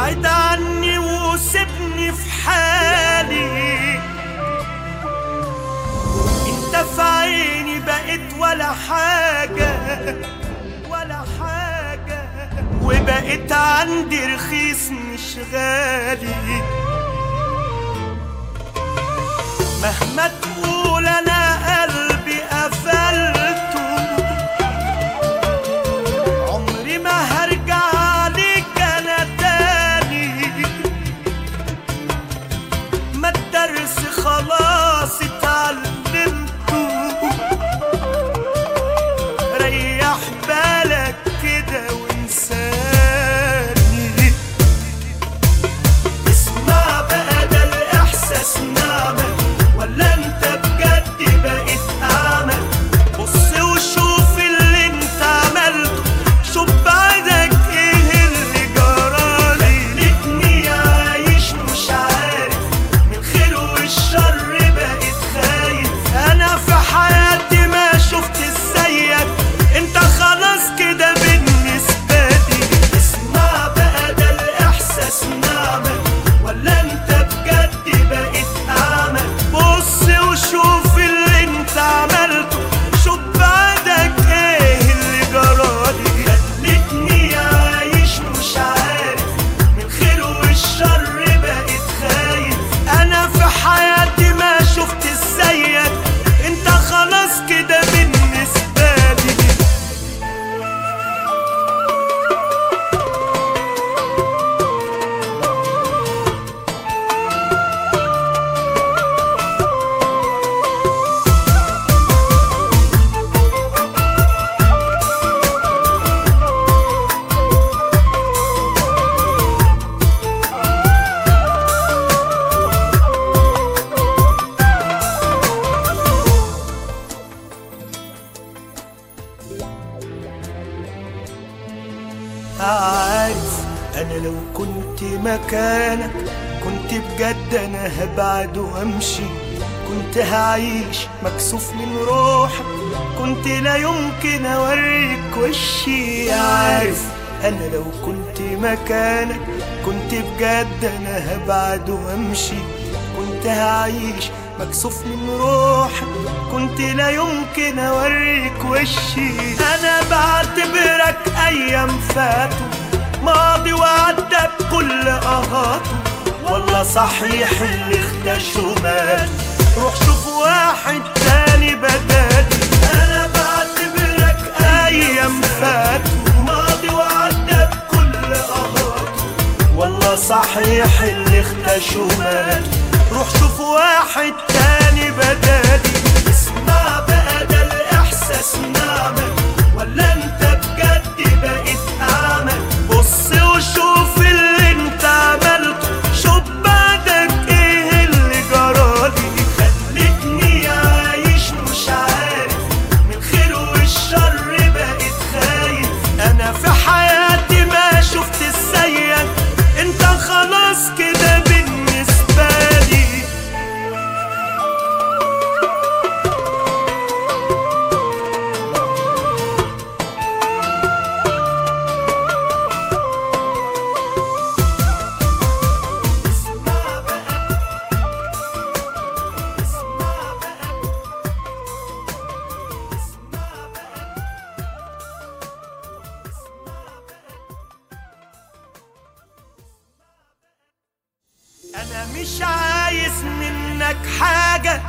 بعد عني وسيبني في حالي انت في عيني بقيت ولا حاجة ولا حاجة وبقيت عندي رخيص مش غالي مهما تقول انا قلبي قفلته عمري ما هرجع ليك انا تاني ما الدرس خلاص اتعلمته ريح بالك كده وانساني اسمع بقى ده الاحساس نعمة ولا انت بجد بقيت اعمى بص وشوف اللي انت عملته شوف بعدك ايه اللي جرالي خلتني عايش مش عارف من خير والشر بقيت خايف انا في حياتي ما شفت زيك انت خلاص كده بالنسبة لي اسمع بقى ده الاحساس نعمة ولا انت بجد بقيت اعمى بص وشوف اللي انت عملته شوف بعدك ايه اللي جرالي خلتني عايش مش عارف من خير والشر بقيت خايف انا في حياتي ما شفت زيك انت خلاص كده بالنسبة لي عارف انا لو كنت مكانك كنت بجد انا هبعد وامشي كنت هعيش مكسوف من روحك كنت لا يمكن اوريك وشي عارف انا لو كنت مكانك كنت بجد انا هبعد وامشي كنت هعيش مكسوف من روحك كنت لا يمكن اوريك وشي انا بعتبرك ايام فاتوا ماضي وعدى بكل اهاته والله صحيح اللي اختشوا مات روح شوف واحد تاني بدالي انا بعتبرك ايام فاتوا ماضي وعدى بكل اهاته والله صحيح اللي اختشوا مات روح شوف واحد تاني بدالي اسمع بقى ده الاحساس نعمة ولا انت بجد بقيت اعمى بص وشوف اللي انت عملته شوف بعدك ايه اللي جرالي خلتني عايش مش عارف من خير والشر بقيت خايف انا في حياتي ما شفت زيك انت خلاص كده بالنسبة لي اسمع بقى اسمع بقى اسمع بقى انا مش عايز منك حاجة